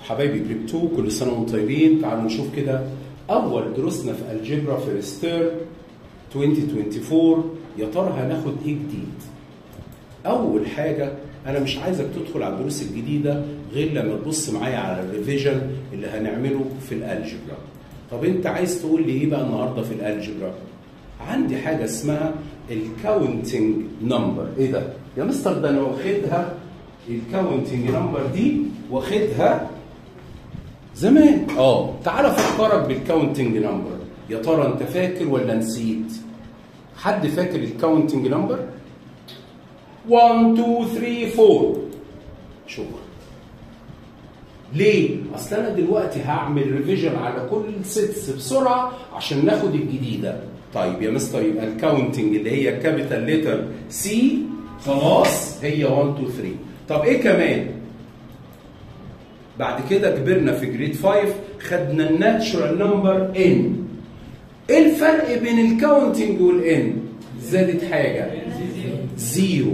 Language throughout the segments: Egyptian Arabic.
حبايبي جريب 2 كل سنه وانتم طيبين تعالوا نشوف كده اول دروسنا في الجبرا فيرست تيرم 2024 يا ترى هناخد ايه جديد اول حاجه انا مش عايزك تدخل على الدروس الجديده غير لما تبص معايا على الريفيجن اللي هنعمله في الالجبرا طب انت عايز تقول لي ايه بقى النهارده في الالجبرا عندي حاجه اسمها الكاونتنج نمبر ايه ده يا مستر ده انا واخدها الكاونتنج نمبر دي واخدها زمان اه تعال افكرك بالكاونتنج نمبر يا ترى انت فاكر ولا نسيت حد فاكر الكاونتنج نمبر 1 2 3 4 شكرا ليه؟ اصل انا دلوقتي هعمل ريفيجن على كل السيتس بسرعه عشان ناخد الجديده. طيب يا مستر يبقى الكاونتنج اللي هي كابيتال ليتر سي خلاص هي 1 2 3. طب ايه كمان؟ بعد كده كبرنا في جريد 5 خدنا الناتشورال نمبر ان. ايه الفرق بين الكاونتنج والان؟ زادت حاجه زيرو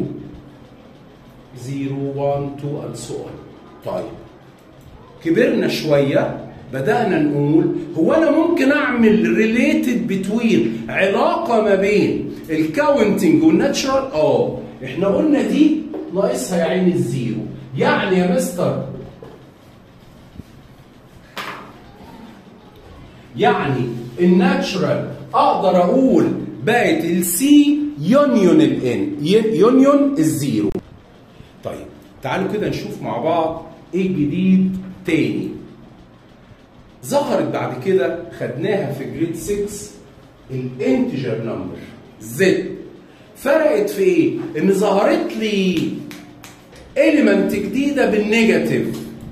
زيرو 1 2 and so on. طيب كبرنا شويه بدانا نقول هو انا ممكن اعمل ريليتد بتوين علاقه ما بين الكاونتنج والناتشرال اه احنا قلنا دي ناقصها يا عيني الزيرو يعني يا مستر يعني الناتشرال اقدر اقول بقت السي يونيون الان يونيون الزيرو طيب تعالوا كده نشوف مع بعض ايه الجديد تاني ظهرت بعد كده خدناها في جريد 6 الانتجر نمبر زد فرقت في ايه؟ ان ظهرت لي اليمنت جديده بالنيجاتيف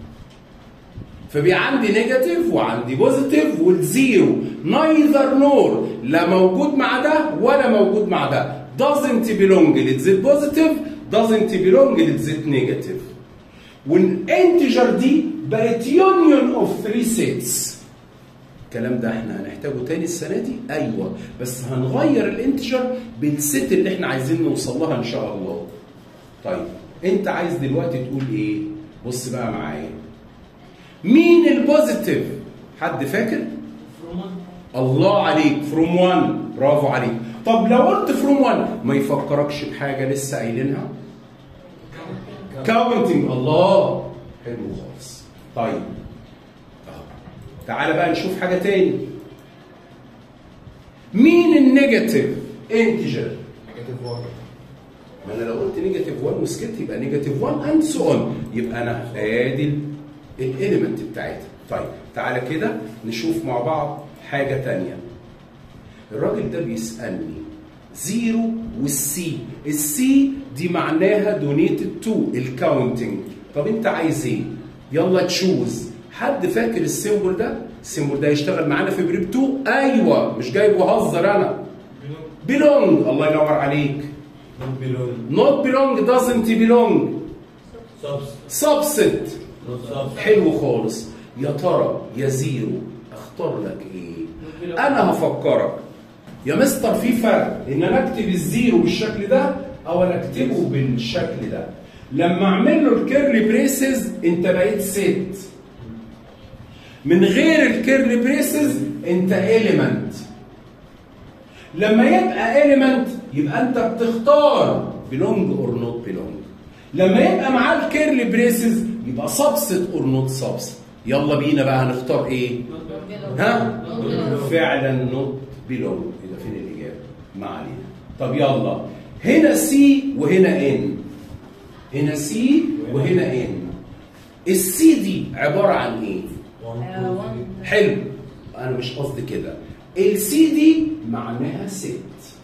فبقى عندي نيجاتيف وعندي بوزيتيف والزيرو نايذر نور لا موجود مع ده ولا موجود مع ده doesn't belong لتزيد بوزيتيف doesn't belong لتزيد نيجاتيف والانتجر دي بقت يونيون اوف 3 سيتس الكلام ده احنا هنحتاجه تاني السنه دي ايوه بس هنغير الانتجر بالست اللي احنا عايزين نوصل لها ان شاء الله طيب انت عايز دلوقتي تقول ايه بص بقى معايا مين البوزيتيف حد فاكر الله عليك فروم 1 برافو عليك طب لو قلت فروم 1 ما يفكركش بحاجه لسه قايلينها كاونتنج الله حلو خالص طيب اهو تعالى بقى نشوف حاجه تاني مين النيجاتيف انتجر ما انا لو قلت نيجاتيف 1 وسكت يبقى نيجاتيف 1 اند سو اون يبقى انا ادي الاليمنت بتاعتها طيب تعالى كده نشوف مع بعض حاجه تانية الراجل ده بيسالني زيرو والسي السي دي معناها دونيتد تو الكاونتنج طب انت عايز ايه يلا تشوز حد فاكر السيمبل ده السيمبل ده يشتغل معانا في بريب 2 ايوه مش جايب وهزر انا بيلونج الله ينور عليك نوت بيلونج doesn't belong subset حلو خالص يا ترى يا زيرو اختار لك ايه انا هفكرك يا مستر في فرق ان انا اكتب الزيرو بالشكل ده او انا اكتبه بالشكل ده لما اعمل له الكيرلي بريسز انت بقيت ست من غير الكيرلي بريسز انت اليمنت لما يبقى اليمنت يبقى انت بتختار بيلونج اور نوت بيلونج لما يبقى معاه الكيرلي بريسز يبقى سبست اور نوت سبست يلا بينا بقى هنختار ايه ها فعلا نوت بيلونج ايه ده فين الاجابه ما علينا طب يلا هنا سي وهنا ان هنا سي وهنا ان السي دي عباره عن ايه حلو انا مش قصدي كده السي دي معناها ست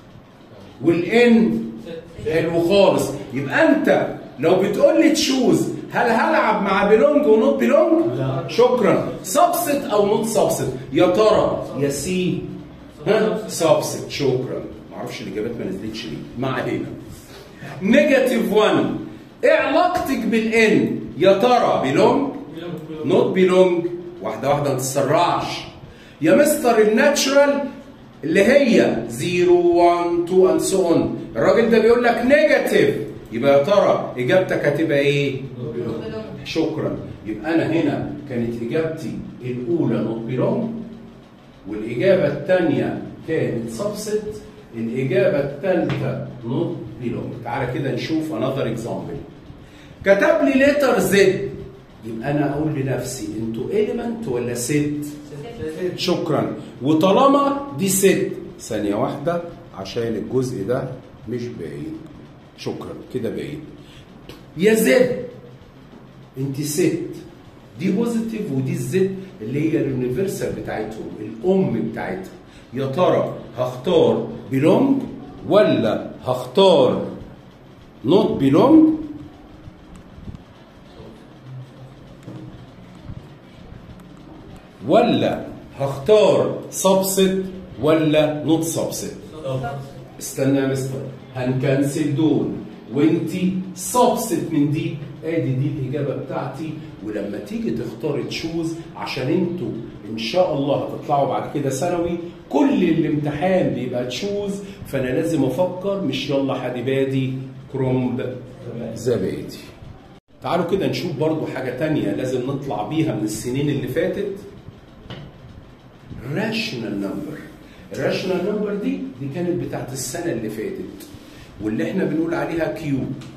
والان حلو خالص يبقى انت لو بتقول لي تشوز هل هلعب مع بيلونج ونوت بيلونج؟ لا. شكرا سبست او نوت سبست يا ترى يا سي ها سبست شكرا ما اعرفش الاجابات ما نزلتش ليه ما علينا نيجاتيف 1 ايه علاقتك بالان يا ترى بيلونج نوت بيلونج واحده واحده ما تتسرعش يا مستر الناتشرال اللي هي 0 1 2 اند سو اون الراجل ده بيقول لك نيجاتيف يبقى يا ترى اجابتك هتبقى ايه؟ شكرا يبقى انا هنا كانت اجابتي الاولى نوت بيلونج والاجابه الثانيه كانت سبست الاجابه الثالثه نوت بيلونج تعالى كده نشوف انذر اكزامبل كتب لي لتر زد يبقى انا اقول لنفسي انتوا اليمنت ولا ست شكرا وطالما دي ست ثانيه واحده عشان الجزء ده مش باين شكرا كده باين يا زد انت ست دي بوزيتيف ودي الزد اللي هي اليونيفرسال بتاعتهم الام بتاعتها يا ترى هختار بيلونج ولا هختار نوت بيلونج ولا هختار سبست ولا نوت سبست استنى يا مستر هنكنسل دول وانتي سبست من دي ادي دي الاجابه بتاعتي ولما تيجي تختار تشوز عشان انتوا ان شاء الله هتطلعوا بعد كده ثانوي كل الامتحان بيبقى تشوز فانا لازم افكر مش يلا حديبادي كرومب زبادي تعالوا كده نشوف برضو حاجة تانية لازم نطلع بيها من السنين اللي فاتت راشنال نمبر الراشنال نمبر دي دي كانت بتاعت السنة اللي فاتت واللي احنا بنقول عليها كيو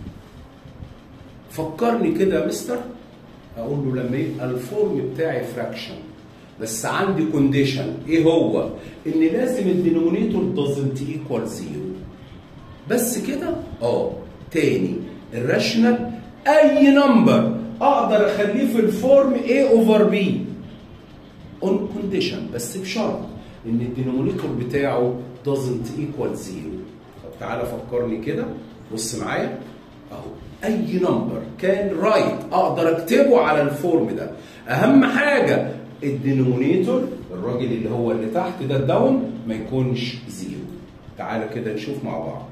فكرني كده يا مستر اقول له لما يبقى الفورم بتاعي فراكشن بس عندي كونديشن ايه هو ان لازم الدينومينيتور دازنت ايكوال زيرو بس كده اه تاني الراشنال اي نمبر اقدر اخليه في الفورم A اوفر B اون كونديشن بس بشرط ان الدينومينيتور بتاعه doesn't equal zero طب تعالى فكرني كده بص معايا اهو اي نمبر كان رايت اقدر اكتبه على الفورم ده اهم حاجه الدينومينيتور الراجل اللي هو اللي تحت ده الداون ما يكونش زيرو تعالى كده نشوف مع بعض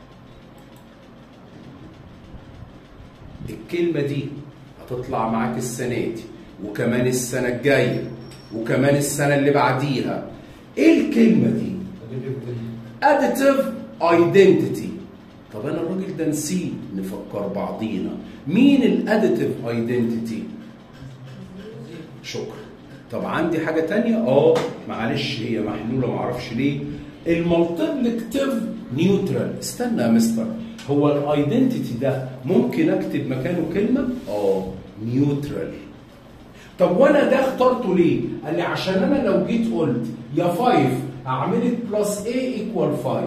الكلمة دي هتطلع معاك السنة دي وكمان السنة الجاية وكمان السنة اللي بعديها ايه الكلمة دي؟ additive identity طب انا الراجل ده نسيت نفكر بعضينا مين الاديتيف ايدنتيتي؟ شكرا طب عندي حاجة تانية؟ اه معلش هي محلولة معرفش ليه المالتيبلكتيف نيوترال استنى يا مستر هو الايدنتيتي ده ممكن اكتب مكانه كلمه؟ اه نيوترال طب وانا ده اخترته ليه؟ قال لي عشان انا لو جيت قلت يا 5 اعملك بلس A ايكوال 5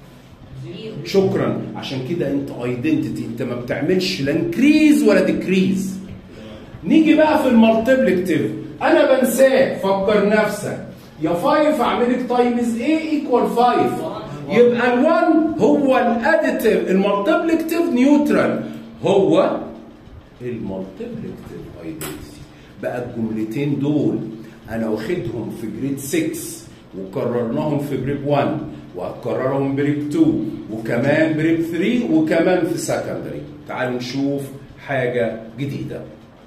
شكرا عشان كده انت ايدنتيتي انت ما بتعملش لا انكريز ولا ديكريز نيجي بقى في المالتيبلكتيف انا بنساه فكر نفسك يا 5 اعملك تايمز A ايكوال 5 يبقى ال1 هو الاديتيف المالتيبلكتيف نيوترال هو المالتيبلكتيف ايدنتيتي بقى الجملتين دول انا واخدهم في جريد 6 وكررناهم في جريد 1 وهتكررهم بريب 2 وكمان بريب 3 وكمان في سكندري تعالوا نشوف حاجه جديده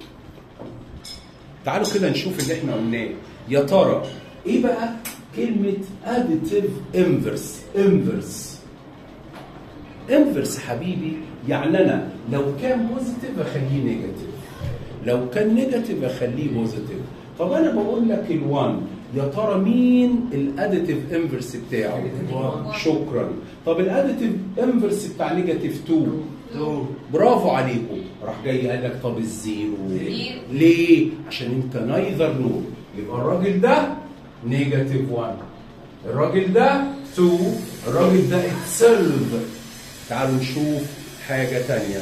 تعالوا كده نشوف اللي احنا قلناه يا ترى ايه بقى كلمة additive inverse inverse inverse حبيبي يعني أنا لو كان بوزيتيف أخليه نيجاتيف لو كان نيجاتيف أخليه بوزيتيف طب أنا بقول لك ال1 يا ترى مين الاديتيف انفرس بتاعه؟ شكرا طب الاديتيف انفرس بتاع نيجاتيف 2 برافو عليكم راح جاي قال لك طب الزيرو ليه؟ عشان انت نايذر نور يبقى الراجل ده نيجاتيف 1 الراجل ده 2 الراجل ده اتسلف تعالوا نشوف حاجة تانية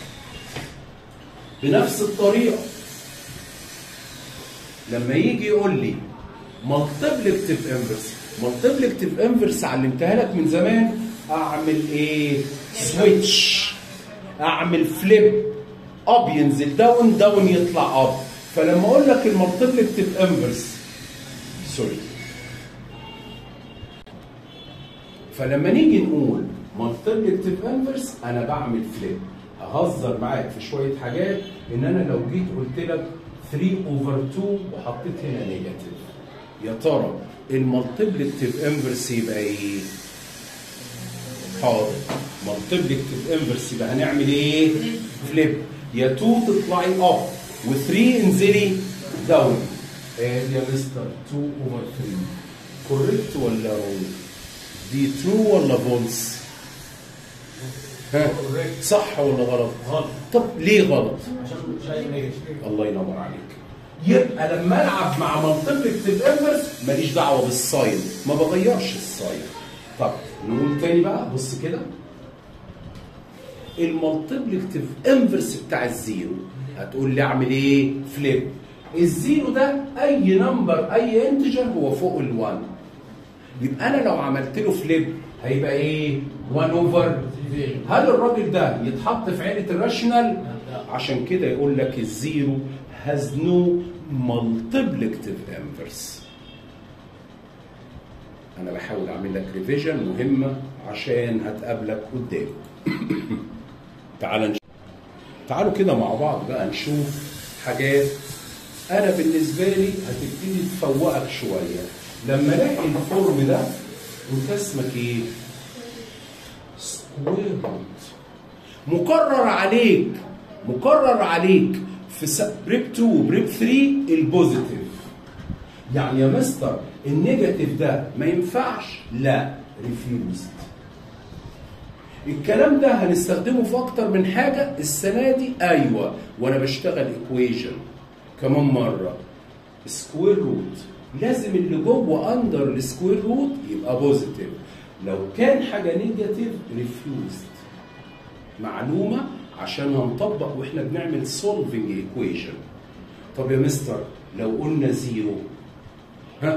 بنفس الطريقة لما يجي يقول لي مالتيبلكتيف انفرس مالتيبلكتيف انفرس علمتها لك من زمان اعمل ايه سويتش اعمل فليب اب ينزل داون داون يطلع اب فلما اقول لك المالتيبلكتيف انفرس سوري فلما نيجي نقول مالتيبلكتيف انفرس انا بعمل فليب ههزر معاك في شويه حاجات ان انا لو جيت قلت لك 3 اوفر 2 وحطيت هنا نيجاتيف يا ترى المالتيبلكتيف انفرس يبقى ايه؟ حاضر مالتيبلكتيف انفرس يبقى هنعمل ايه؟ فليب يا 2 تطلعي اب و3 انزلي داون ادي يا مستر 2 اوفر 3 كوريكت ولا رونج دي ترو ولا فولس ها صح ولا غلط غلط طب ليه غلط عشان شايف نيجاتيف الله ينور عليك يبقى لما العب مع مالتيبلكتيف انفرس ماليش دعوه بالساين ما بغيرش الساين طب نقول تاني بقى بص كده المالتيبلكتيف انفرس بتاع الزيرو هتقول لي اعمل ايه فليب الزيرو ده اي نمبر اي انتجر هو فوق ال1 يبقى انا لو عملت له فليب هيبقى ايه 1 اوفر هل الراجل ده يتحط في عيله الراشنال عشان كده يقول لك الزيرو has no multiplicative inverse انا بحاول اعمل لك ريفيجن مهمه عشان هتقابلك قدام تعال نشوف تعالوا كده مع بعض بقى نشوف حاجات انا بالنسبه لي هتبتدي تفوقك شويه لما الاقي الفورم ده انت اسمك ايه؟ سكوير روت مقرر عليك مقرر عليك في س- بريب 2 وبريب 3 البوزيتيف يعني يا مستر النيجاتيف ده ما ينفعش لا ريفيوزد الكلام ده هنستخدمه في اكتر من حاجه السنه دي ايوه وانا بشتغل ايكويشن كمان مره سكوير روت لازم اللي جوه اندر السكوير روت يبقى بوزيتيف لو كان حاجه نيجاتيف ريفيوزد معلومه عشان هنطبق واحنا بنعمل سولفنج ايكويشن طب يا مستر لو قلنا زيرو ها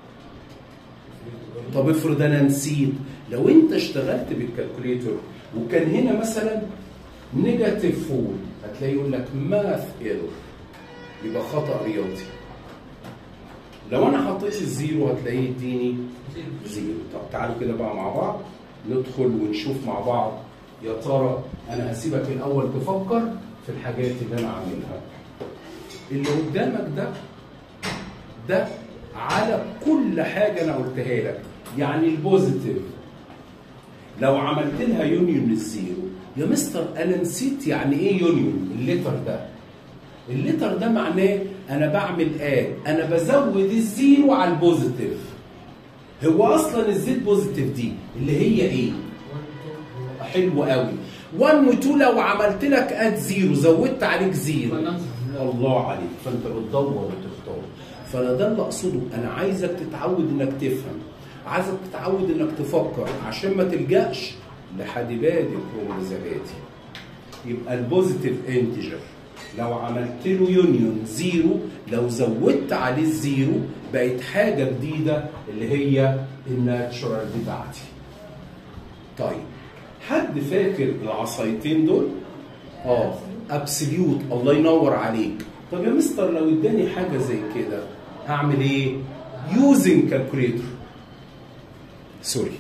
طب افرض انا نسيت لو انت اشتغلت بالكالكوليتور وكان هنا مثلا نيجاتيف 4 هتلاقي يقول لك ماث ايرور يبقى خطا رياضي لو انا حطيت الزيرو هتلاقيه يديني زيرو طب تعالوا كده بقى مع بعض ندخل ونشوف مع بعض يا ترى انا هسيبك الاول تفكر في الحاجات اللي انا عاملها اللي قدامك ده ده على كل حاجه انا قلتها لك يعني البوزيتيف لو عملت لها يونيون للزيرو يا مستر انا نسيت يعني ايه يونيون الليتر ده الليتر ده معناه انا بعمل اد انا بزود الزيرو على البوزيتيف هو اصلا الزيت بوزيتيف دي اللي هي ايه حلو قوي 1 و 2 لو عملت لك اد زيرو زودت عليك زيرو الله عليك فانت بتدور وتختار فانا ده اللي اقصده انا عايزك تتعود انك تفهم عايزك تتعود انك تفكر عشان ما تلجاش لحدبادي وزبادي يبقى البوزيتيف انتجر لو عملت له يونيون زيرو لو زودت عليه الزيرو بقت حاجه جديده اللي هي الناتشورال بتاعتي طيب حد فاكر العصايتين دول اه ابسوليوت الله ينور عليك طب يا مستر لو اداني حاجه زي كده هعمل ايه يوزنج كالكوليتر سوري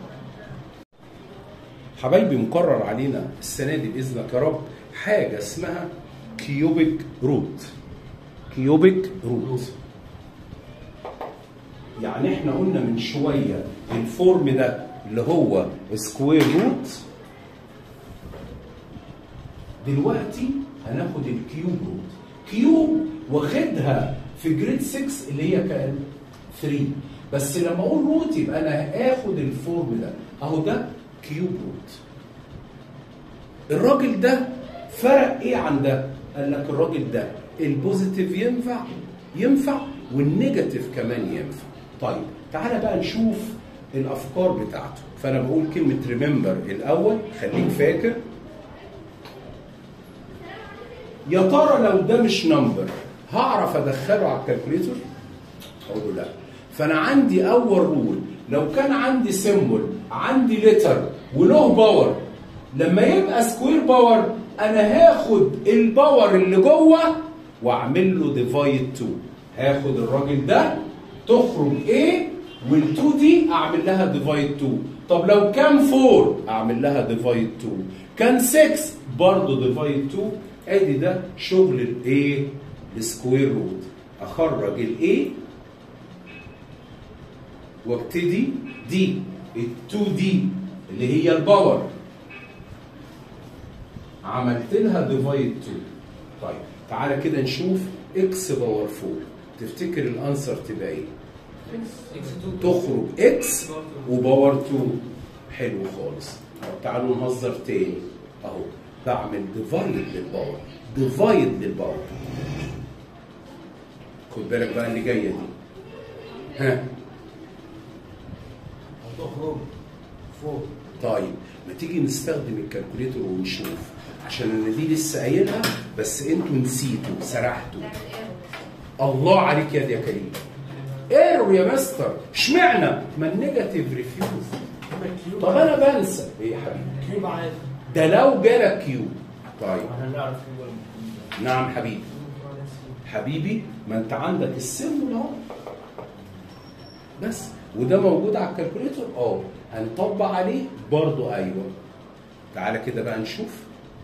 حبايبي مقرر علينا السنه دي باذنك يا رب حاجه اسمها كيوبيك روت كيوبيك روت يعني احنا قلنا من شويه الفورم ده اللي هو سكوير روت دلوقتي هناخد الكيوب روت كيوب واخدها في جريد 6 اللي هي كان 3 بس لما اقول روت يبقى انا اخد الفورم ده اهو ده كيوب روت الراجل ده فرق ايه عن ده قال لك الراجل ده البوزيتيف ينفع ينفع والنيجاتيف كمان ينفع طيب تعالى بقى نشوف الافكار بتاعته فانا بقول كلمه ريمبر الاول خليك فاكر يا ترى لو ده مش نمبر هعرف ادخله على الكالكوليتر اقول له لا فانا عندي اول رول لو كان عندي سيمبل عندي لتر وله باور لما يبقى سكوير باور انا هاخد الباور اللي جوه واعمل له ديفايد 2 هاخد الراجل ده تخرج ايه وال2 دي اعمل لها ديفايد 2 طب لو كان 4 اعمل لها ديفايد 2 كان 6 برضه ديفايد 2 ادي ده شغل الايه السكوير روت اخرج الايه وابتدي دي ال2 دي اللي هي الباور عملت لها ديفايد 2 طيب تعالى كده نشوف اكس باور 4 تفتكر الانسر تبقى ايه تخرج اكس وباور 2 حلو خالص طب تعالوا نهزر تاني اهو بعمل ديفايد للباور ديفايد للباور خد بالك بقى اللي جايه دي ها هتخرج فوق طيب ما تيجي نستخدم الكالكوليتور ونشوف عشان انا دي لسه قايلها بس انتوا نسيتوا سرحتوا الله عليك يا دي يا كريم ايرور يا مستر اشمعنى ما النيجاتيف ريفيوز طب انا بنسى ايه يا حبيبي كيوب عادي ده لو جالك كيو طيب احنا نعرف كيوب ولا مش كيوب. نعم حبيبي حبيبي ما انت عندك السيمبل اهو بس وده موجود على الكالكوليتور اه هنطبق عليه برضو ايوه تعالى كده بقى نشوف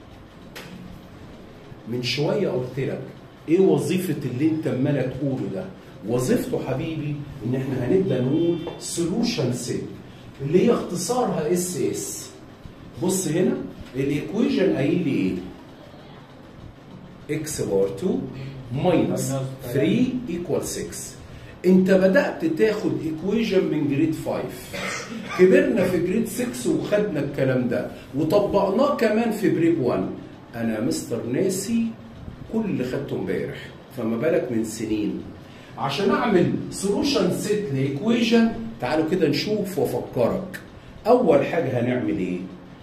من شويه قلت لك ايه وظيفه اللي انت عمال تقوله ده وظيفته حبيبي ان احنا هنبدا نقول سولوشن سيت اللي هي اختصارها اس اس بص هنا الايكويشن قايل لي ايه x باور 2 ماينس 3 ايكوال 6 انت بدات تاخد ايكويشن من جريد 5 كبرنا في جريد 6 وخدنا الكلام ده وطبقناه كمان في بريب 1 انا مستر ناسي كل اللي خدته امبارح فما بالك من سنين عشان اعمل سولوشن سيت لايكويشن تعالوا كده نشوف وافكرك اول حاجه هنعمل ايه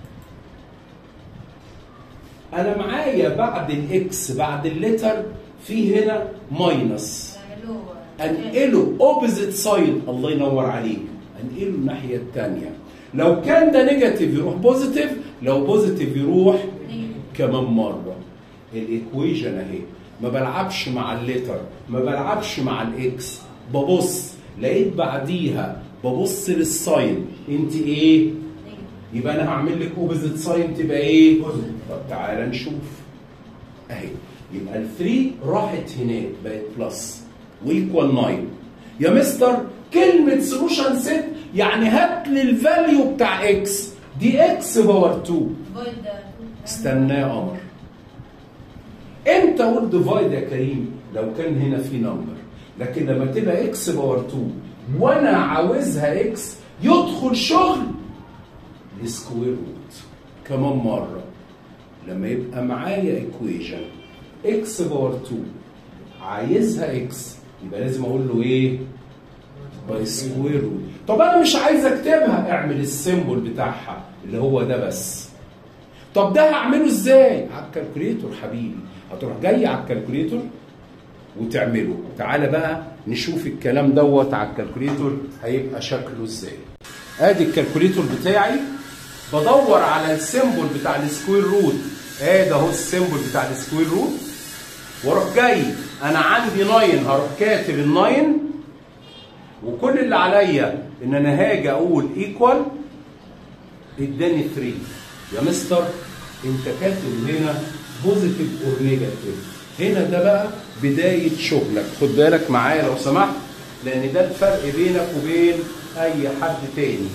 انا معايا بعد الاكس بعد الليتر في هنا ماينس انقله اوبوزيت سايد الله ينور عليك انقله الناحيه الثانيه لو كان ده نيجاتيف يروح بوزيتيف لو بوزيتيف يروح كمان مره الايكويشن اهي ما بلعبش مع الليتر ما بلعبش مع الاكس ببص لقيت بعديها ببص للساين انت ايه يبقى انا هعمل لك اوبوزيت ساين تبقى ايه طب تعالى نشوف اهي يبقى ال 3 راحت هناك بقت بلس وايكوال 9 يا مستر كلمه سولوشن سيت يعني هات لي الفاليو بتاع اكس دي اكس باور 2 استناه يا قمر امتى اقول ديفايد يا كريم لو كان هنا في نمبر لكن لما تبقى اكس باور 2 وانا عاوزها اكس يدخل شغل السكوير روت كمان مره لما يبقى معايا ايكويشن اكس باور 2 عايزها اكس يبقى لازم اقول له ايه باي سكوير روت طب انا مش عايز اكتبها اعمل السيمبل بتاعها اللي هو ده بس طب ده هعمله ازاي على الكالكوليتور حبيبي هتروح جاي على الكالكوليتور وتعمله تعالى بقى نشوف الكلام دوت على الكالكوليتور هيبقى شكله ازاي ادي الكالكوليتور بتاعي بدور على السيمبل بتاع السكوير روت ادي اهو السيمبل بتاع السكوير روت واروح جاي انا عندي 9 هروح كاتب ال 9 وكل اللي عليا ان انا هاجي اقول ايكوال اداني 3 يا مستر انت كاتب هنا بوزيتيف اور نيجاتيف هنا ده بقى بدايه شغلك خد بالك معايا لو سمحت لان ده الفرق بينك وبين اي حد تاني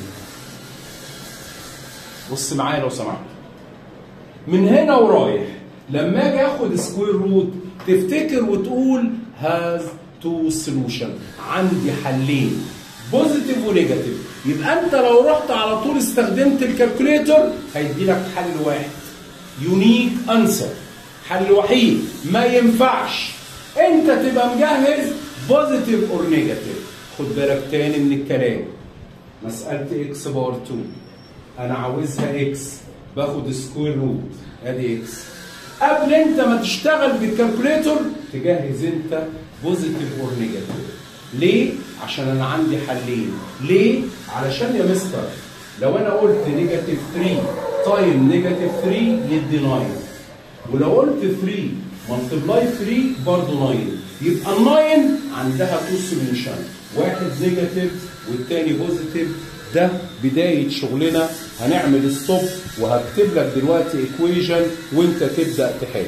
بص معايا لو سمحت من هنا ورايح لما اجي اخد سكوير روت تفتكر وتقول هاز تو سولوشن عندي حلين بوزيتيف ونيجاتيف يبقى انت لو رحت على طول استخدمت الكالكوليتر هيدي لك حل واحد يونيك انسر حل وحيد ما ينفعش انت تبقى مجهز بوزيتيف اور نيجاتيف خد بالك تاني من الكلام مساله اكس باور 2 انا عاوزها اكس باخد سكوير روت ادي اكس قبل انت ما تشتغل بالكالكوليتر تجهز انت بوزيتيف اور نيجاتيف ليه؟ عشان انا عندي حلين ليه؟ علشان يا مستر لو انا قلت نيجاتيف 3 تايم نيجاتيف 3 يدي 9 ولو قلت 3 ملتبلاي 3 برضه 9 يبقى ال 9 عندها تو سوليوشن واحد نيجاتيف والتاني بوزيتيف ده بداية شغلنا هنعمل ستوب وهكتب لك دلوقتي ايكويشن وانت تبدأ تحل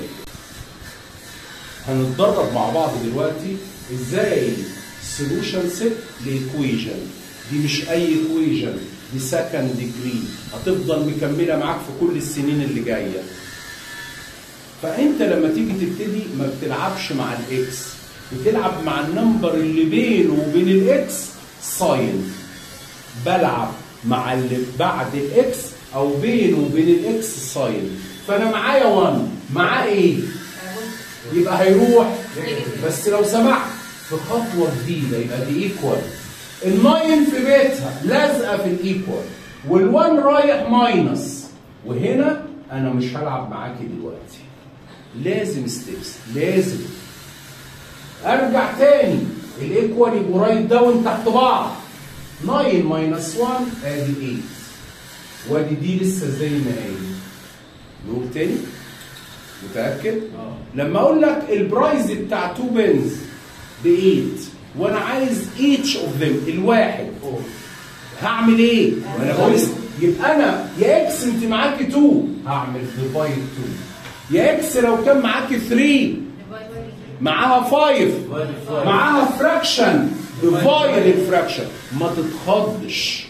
هنتدرب مع بعض دلوقتي ازاي سولوشن سيت لايكويشن دي مش اي ايكويشن دي سكند ديجري هتفضل مكمله معاك في كل السنين اللي جايه فانت لما تيجي تبتدي ما بتلعبش مع الاكس بتلعب مع النمبر اللي بينه وبين الاكس ساين بلعب مع اللي بعد الاكس او بينه وبين الاكس ساين فانا معايا 1 معاه ايه يبقى هيروح بس لو سمحت في خطوه جديده يبقى دي ايكوال الناين في بيتها لازقه في الايكوال والوان رايح ماينس وهنا انا مش هلعب معاكي دلوقتي لازم ستيبس لازم ارجع تاني الايكوال يبقوا رايت داون تحت بعض 9 ماينس 1 ادي 8 وادي دي لسه زي ما هي نقول تاني متاكد لما اقول لك البرايز بتاع 2 بنز ب 8 وانا عايز each اوف ذيم الواحد هعمل ايه؟ ما انا بقول يبقى انا يا اكس انت معاكي 2 هعمل ديفايد 2 يا اكس لو كان معاكي 3 معاها 5 معاها فراكشن ديفايد الفراكشن ما تتخضش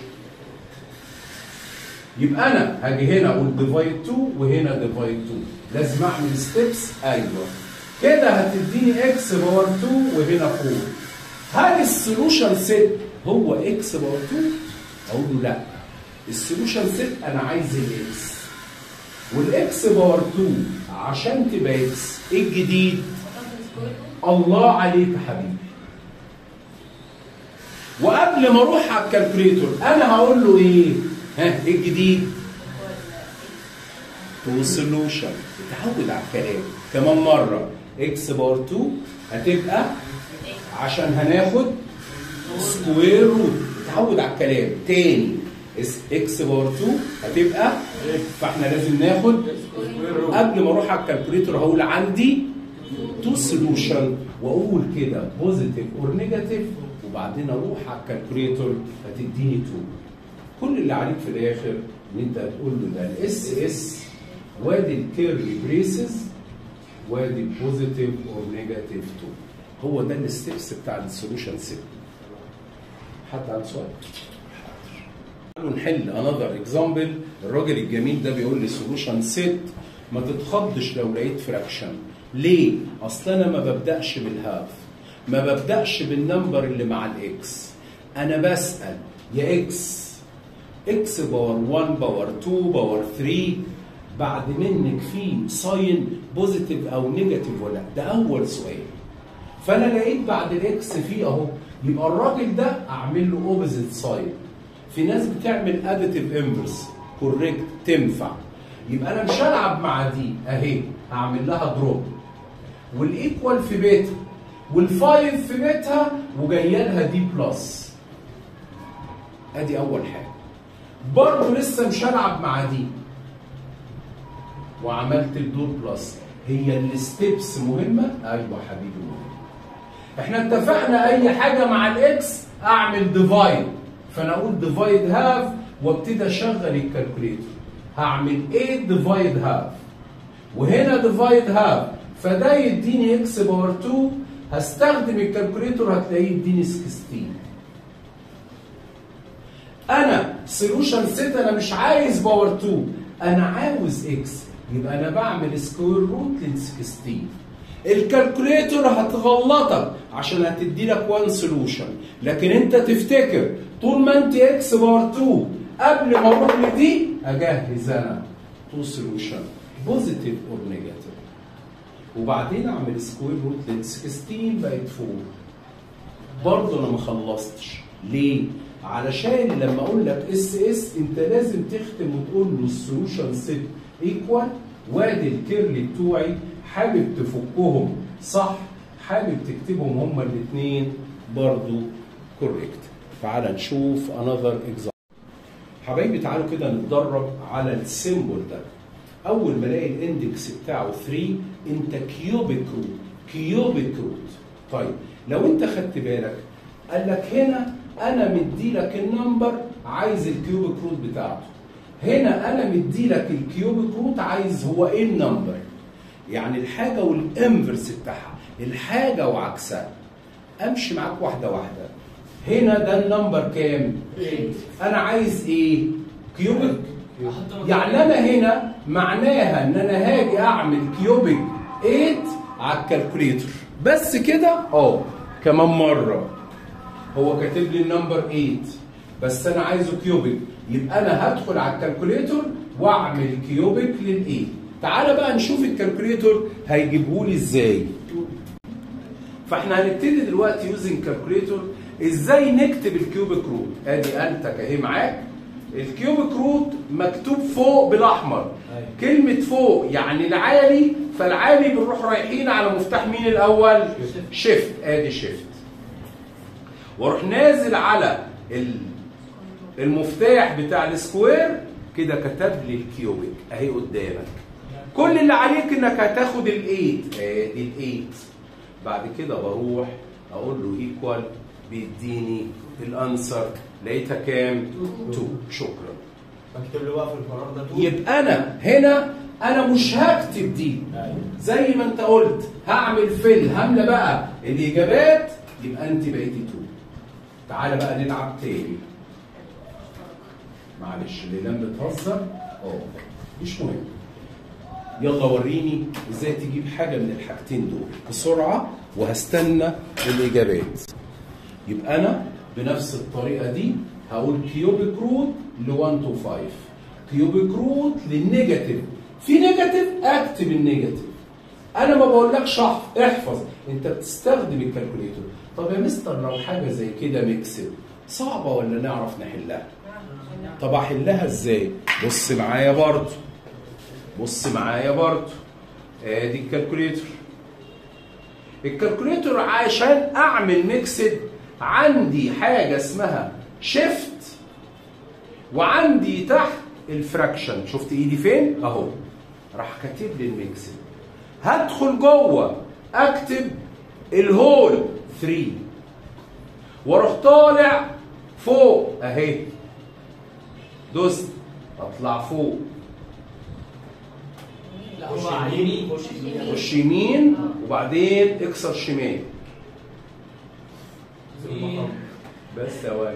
يبقى انا هاجي هنا اقول ديفايد 2 وهنا ديفايد 2 لازم اعمل ستيبس ايوه كده هتديني اكس باور 2 وهنا 4 هل السولوشن سيت هو اكس باور 2 اقول له لا السولوشن سيت انا عايز الاكس والاكس باور 2 عشان تبقى اكس ايه الجديد الله عليك يا حبيبي وقبل ما اروح على الكالكوليتور انا هقول له ايه ها ايه الجديد تو سولوشن اتعود على الكلام كمان مره اكس باور 2 هتبقى عشان هناخد سكوير روت اتعود على الكلام تاني اكس باور 2 هتبقى فاحنا لازم ناخد قبل ما اروح على الكالكوليتور هقول عندي تو سولوشن واقول كده بوزيتيف اور نيجاتيف وبعدين اروح على الكالكوليتور هتديني 2 كل اللي عليك في الاخر ان انت هتقول له ده الاس اس وادي الكيرلي بريسز وادي بوزيتيف اور نيجاتيف 2 هو ده الستبس بتاع السولوشن سيت حد عنده سؤال؟ تعالوا نحل انذر اكزامبل الراجل الجميل ده بيقول لي سولوشن سيت ما تتخضش لو لقيت فراكشن ليه؟ اصل انا ما ببداش بالهاف ما ببداش بالنمبر اللي مع الاكس انا بسال يا اكس اكس باور 1 باور 2 باور 3 بعد منك في ساين بوزيتيف او نيجاتيف ولا ده اول سؤال فانا لقيت بعد الاكس في اهو يبقى الراجل ده اعمل له اوبوزيت ساين في ناس بتعمل اديتيف انفرس كوريكت تنفع يبقى انا مش هلعب مع دي اهي هعمل لها دروب والايكوال في بيتها والفايف في بيتها وجايه لها دي بلس ادي اول حاجه برضه لسه مش هلعب مع دي وعملت الدور بلس هي الستبس مهمه ايوه حبيبي مهمه احنا اتفقنا اي حاجه مع الاكس اعمل ديفايد فانا اقول ديفايد هاف وابتدي اشغل الكالكوليتر هعمل 8 ديفايد هاف وهنا ديفايد هاف فده يديني اكس باور 2 هستخدم الكالكوليتر هتلاقيه يديني 16 انا سولوشن سيت انا مش عايز باور 2 انا عاوز اكس يبقى انا بعمل سكوير روت لل 16 الكالكوليتر هتغلطك عشان هتدي لك وان سولوشن لكن انت تفتكر طول ما انت اكس باور 2 قبل ما اروح لدي اجهز انا تو سولوشن بوزيتيف اور نيجاتيف وبعدين اعمل سكوير روت لل 16 بقت 4 برضه انا ما خلصتش ليه؟ علشان لما اقول لك اس اس انت لازم تختم وتقول له السولوشن سيت ايكوال وادي الكيرلي بتوعي حابب تفكهم صح حابب تكتبهم هما الاثنين برضو كوريكت تعال نشوف انذر اكزامبل حبايبي تعالوا كده نتدرب على السيمبل ده اول ما الاقي الاندكس بتاعه 3 انت كيوبيك روت كيوبيك روت طيب لو انت خدت بالك قال لك هنا انا مدي لك النمبر عايز الكيوبيك روت بتاعته هنا انا مدي لك الكيوبيك روت عايز هو ايه النمبر يعني الحاجه والانفرس بتاعها الحاجه وعكسها امشي معاك واحده واحده هنا ده النمبر كام انا عايز ايه كيوبيك يعني انا هنا معناها ان انا هاجي اعمل كيوبيك 8 على الكالكوليتر بس كده اه كمان مره هو كاتب لي النمبر 8 بس انا عايزه كيوبيك يبقى انا هدخل على الكالكوليتر واعمل كيوبيك لل8 تعالى بقى نشوف الكالكوليتر هيجيبه لي ازاي فاحنا هنبتدي دلوقتي يوزنج كالكوليتر ازاي نكتب الكيوبيك روت ادي انت اهي معاك الكيوبيك روت مكتوب فوق بالاحمر أيوة. كلمه فوق يعني العالي فالعالي بنروح رايحين على مفتاح مين الاول شيفت ادي شيفت واروح نازل على ال- المفتاح بتاع السكوير كده كتب لي الكيوبيك اهي قدامك كل اللي عليك انك هتاخد الايت ادي الايت بعد كده بروح اقول له ايكوال بيديني الانسر لقيتها كام 2 شكرا بكتب له بقى في القرار ده تو يبقى انا هنا انا مش هكتب دي ايوه زي ما انت قلت هعمل فيل هملى بقى الاجابات يبقى انت بقيتي 2 تعالى بقى نلعب تاني معلش الليلان بتهزر اه مش مهم يلا وريني ازاي تجيب حاجه من الحاجتين دول بسرعه وهستنى الاجابات يبقى انا بنفس الطريقه دي هقول كيوبيك روت ل 1 تو 5 كيوبيك روت للنيجاتيف في نيجاتيف اكتب النيجاتيف انا ما بقولكش احف- احفظ انت بتستخدم الكالكوليتر طب يا مستر لو حاجه زي كده ميكسد صعبه ولا نعرف نحلها طب احلها ازاي بص معايا برضه بص معايا برضه ادي الكالكوليتر الكالكوليتر عشان اعمل ميكسد عندي حاجه اسمها شيفت وعندي تحت الفراكشن شفت ايدي فين اهو راح كاتب لي الميكسد هدخل جوه اكتب الهول 3 واروح طالع فوق اهي دوست اطلع فوق لا خش هو على اليمين يمين خش يمين خش يمين وبعدين اكسر شمال بس ثواني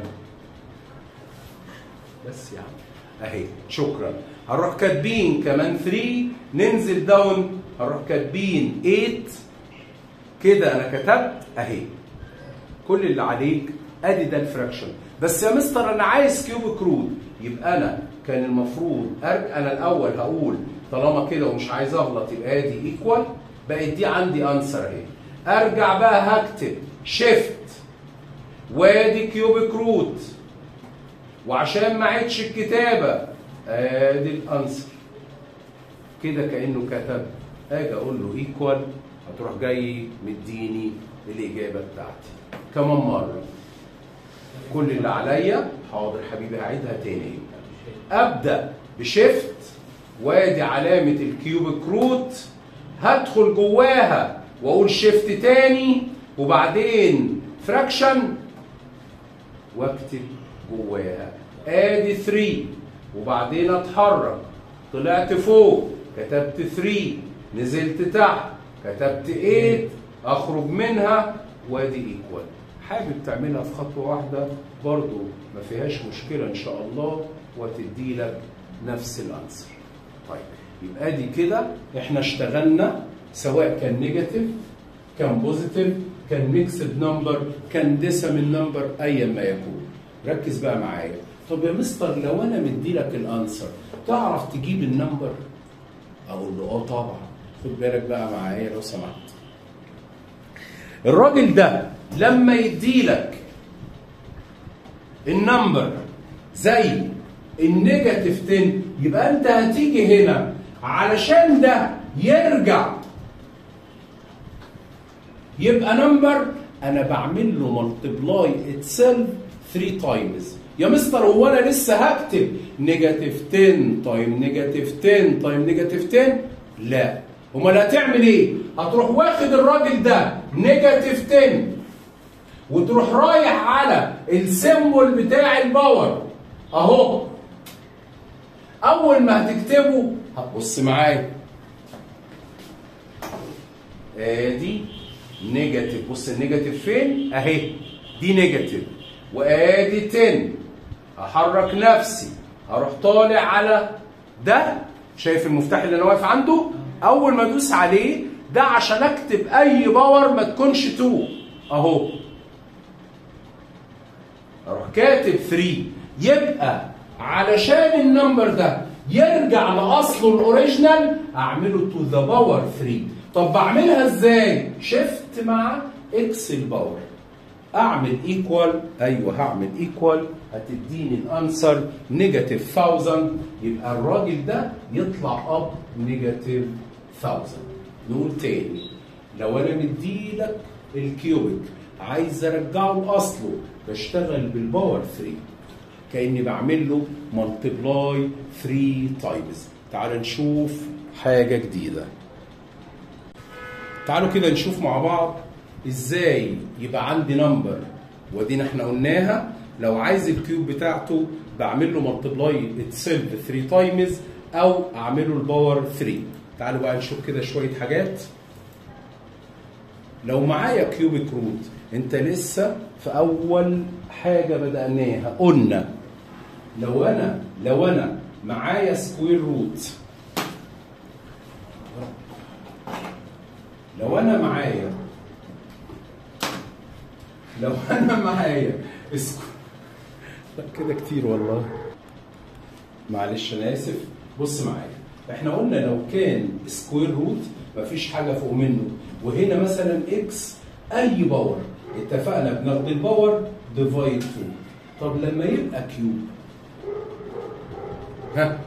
بس يا عم اهي شكرا هنروح كاتبين كمان 3 ننزل داون هنروح كاتبين 8 كده انا كتبت اهي كل اللي عليك ادي ده الفراكشن بس يا مستر انا عايز كيوبيك روت يبقى انا كان المفروض أرجع انا الاول هقول طالما كده ومش عايز اغلط يبقى ادي ايكوال بقت دي عندي انسر اهي ارجع بقى هكتب شيفت وادي كيوبيك روت وعشان ما عدش الكتابه ادي الانسر كده كانه كتب اجي اقول له ايكوال هتروح جاي مديني الاجابه بتاعتي كمان مره كل اللي عليا حاضر حبيبي هعيدها تاني ابدا بشيفت وادي علامه الكيوبيك روت هدخل جواها واقول شيفت تاني وبعدين فراكشن واكتب جواها ادي 3 وبعدين اتحرك طلعت فوق كتبت 3 نزلت تحت كتبت 8 اخرج منها وادي ايكوال حابب تعملها في خطوه واحده برضو ما فيهاش مشكله ان شاء الله وتدي لك نفس الانسر طيب يبقى دي كده احنا اشتغلنا سواء كان نيجاتيف كان بوزيتيف كان ميكسد نمبر كان ديسيمال نمبر ايا ما يكون ركز بقى معايا طب يا مستر لو انا مدي لك الانسر تعرف تجيب النمبر اقول له اه طبعا خد بالك بقى معايا لو سمحت الراجل ده لما يدي لك النمبر زي النيجاتيف 10 يبقى انت هتيجي هنا علشان ده يرجع يبقى نمبر انا بعمل له ملتبلاي اتسيلف 3 تايمز يا مستر هو انا لسه هكتب نيجاتيف 10 تايم نيجاتيف 10 تايم نيجاتيف 10 لا امال هتعمل ايه هتروح واخد الراجل ده نيجاتيف 10 وتروح رايح على السيمبل بتاع الباور اهو اول ما هتكتبه هتبص معايا ادي نيجاتيف بص النيجاتيف فين اهي دي نيجاتيف وادي 10 احرك نفسي اروح طالع على ده شايف المفتاح اللي انا واقف عنده اول ما ادوس عليه ده عشان اكتب اي باور ما تكونش 2 اهو اروح كاتب 3 يبقى علشان النمبر ده يرجع لاصله الاوريجينال اعمله تو ذا باور 3 طب بعملها ازاي شيفت مع اكس الباور اعمل ايكوال ايوه هعمل ايكوال هتديني الانسر نيجاتيف 1000 يبقى الراجل ده يطلع اب نيجاتيف 1000 نقول تاني لو انا مديلك الكيوبيك عايز ارجعه لاصله بشتغل بالباور 3 كاني بعمل له ملتبلاي 3 تايمز تعال نشوف حاجه جديده تعالوا كده نشوف مع بعض ازاي يبقى عندي نمبر ودينا احنا قلناها لو عايز الكيوب بتاعته بعمل له ملتبلاي اتسيلف 3 تايمز او اعمل له الباور 3 تعالوا بقى نشوف كده شويه حاجات لو معايا كيوبيك روت انت لسه في اول حاجه بداناها قلنا لو انا لو انا معايا سكوير روت لو انا معايا لو انا معايا اسكت لا كده كتير والله معلش انا اسف بص معايا احنا قلنا لو كان سكوير روت مفيش حاجه فوق منه وهنا مثلا اكس اي باور اتفقنا بناخد الباور ديفايد 2 طب لما يبقى كيوب ها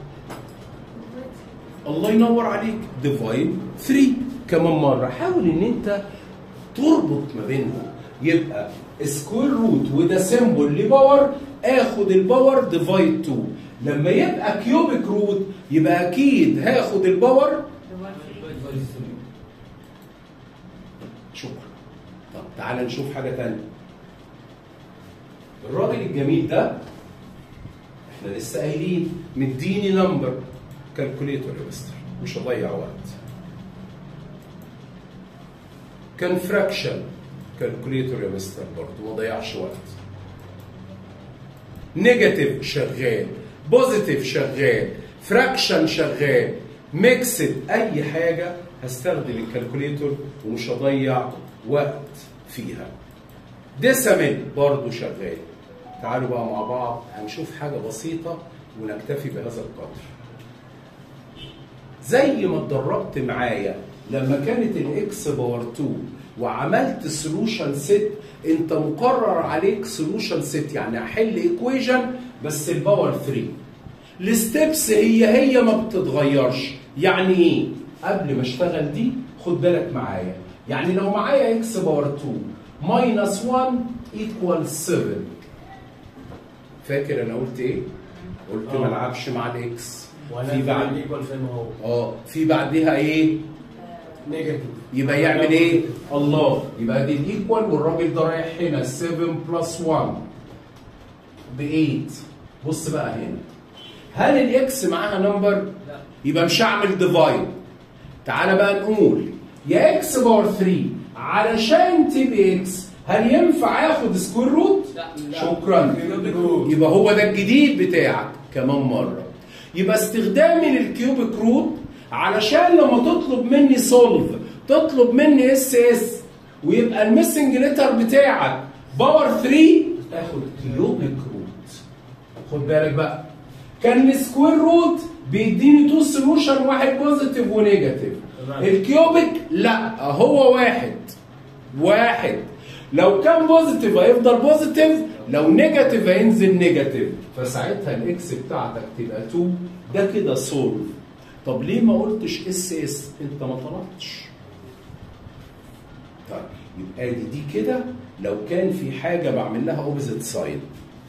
الله ينور عليك ديفايد 3 كمان مره حاول ان انت تربط ما بينهم يبقى سكوير روت وده سيمبل لباور اخد الباور ديفايد 2 لما يبقى كيوبيك روت يبقى اكيد هاخد الباور شكرا طب تعالى نشوف حاجه تانية الراجل الجميل ده احنا لسه قايلين مديني نمبر كالكوليتور يا مستر مش هضيع وقت كان فراكشن كالكوليتور يا مستر برضه ما ضيعش وقت نيجاتيف شغال بوزيتيف شغال فراكشن شغال ميكسد اي حاجه هستخدم الكالكوليتور ومش هضيع وقت فيها ديسامل برضه شغال تعالوا بقى مع بعض هنشوف حاجه بسيطه ونكتفي بهذا القدر زي ما اتدربت معايا لما كانت الاكس باور 2 وعملت سولوشن سيت انت مقرر عليك سولوشن سيت يعني احل ايكويجن بس الباور 3 الستبس هي هي ما بتتغيرش يعني ايه قبل ما اشتغل دي خد بالك معايا يعني لو معايا اكس باور 2 ماينس 1 ايكوال 7 فاكر انا قلت ايه؟ قلت ما آه. العبش مع الاكس ولا في بعد ايكوال زي ما هو اه في بعدها ايه؟ نيجاتيف يبقى يعمل ايه؟ الله يبقى دي الايكوال والراجل ده رايح هنا 7 بلس 1 ب 8 بص بقى هنا هل الاكس معاها نمبر؟ لا يبقى مش هعمل ديفايد تعالى بقى نقول يا اكس باور 3 علشان تبقى اكس هل ينفع اخد سكوير روت؟ لا لا شكرا كيوبيك روت. يبقى هو ده الجديد بتاعك كمان مره يبقى استخدامي للكيوبيك روت علشان لما تطلب مني سولف تطلب مني اس اس ويبقى الميسنج ليتر بتاعك باور 3 اخد كيوبيك روت خد بالك بقى كان السكوير روت بيديني تو سولوشن واحد بوزيتيف ونيجاتيف تمام. الكيوبيك لا هو واحد واحد لو كان بوزيتيف هيفضل بوزيتيف لو نيجاتيف هينزل نيجاتيف فساعتها الاكس بتاعتك تبقى 2 ده كده سولف طب ليه ما قلتش اس اس انت ما طلبتش طيب يبقى دي دي كده لو كان في حاجه بعمل لها اوبزيت ساين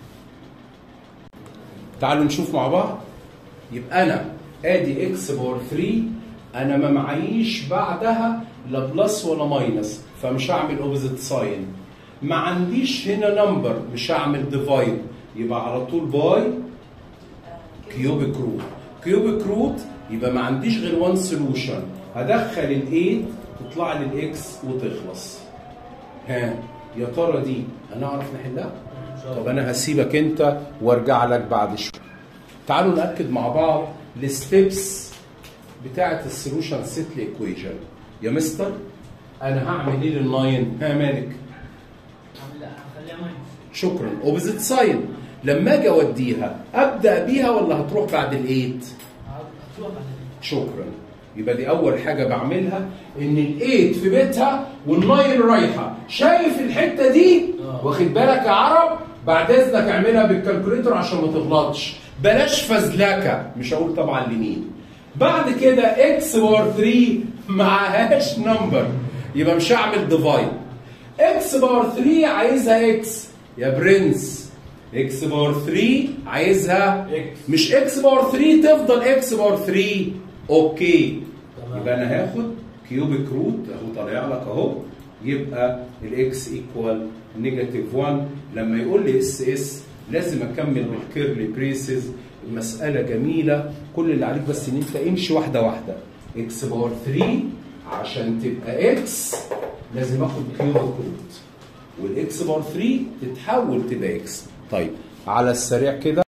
تعالوا نشوف مع بعض يبقى انا ادي اكس باور 3 انا ما معيش بعدها لا بلس ولا ماينس فمش هعمل اوبزيت ساين ما عنديش هنا نمبر مش هعمل ديفايد يبقى على طول باي كيوبيك روت كيوبيك روت يبقى ما عنديش غير وان سولوشن هدخل ال8 تطلع لي الاكس وتخلص ها يا ترى دي هنعرف نحلها طب انا هسيبك انت وارجع لك بعد شويه تعالوا ناكد مع بعض الستبس بتاعه السولوشن سيت ايكويشن يا مستر انا هعمل ايه للناين ها مالك لا هخليها ماينس شكرا اوبزيت ساين لما اجي اوديها ابدا بيها ولا هتروح بعد الايت هتروح بعد كده. شكرا يبقى دي اول حاجه بعملها ان الايت في بيتها والناين رايحه شايف الحته دي آه. واخد بالك يا عرب بعد اذنك اعملها بالكالكوليتر عشان ما تغلطش بلاش فزلكه مش هقول طبعا لمين بعد كده اكس باور 3 معهاش نمبر يبقى مش هعمل ديفايد اكس باور 3 عايزها اكس يا برنس اكس باور 3 عايزها إكس. مش اكس باور 3 تفضل اكس باور 3 اوكي تمام. يبقى انا هاخد كيوبيك روت اهو طالع لك اهو يبقى الاكس ايكوال نيجاتيف 1 لما يقول لي اس اس لازم اكمل بالكيرلي بريسز المساله جميله كل اللي عليك بس ان انت امشي واحده واحده اكس باور 3 عشان تبقى اكس لازم اخد كيوبيك روت والاكس باور 3 تتحول تبقى اكس طيب على السريع كده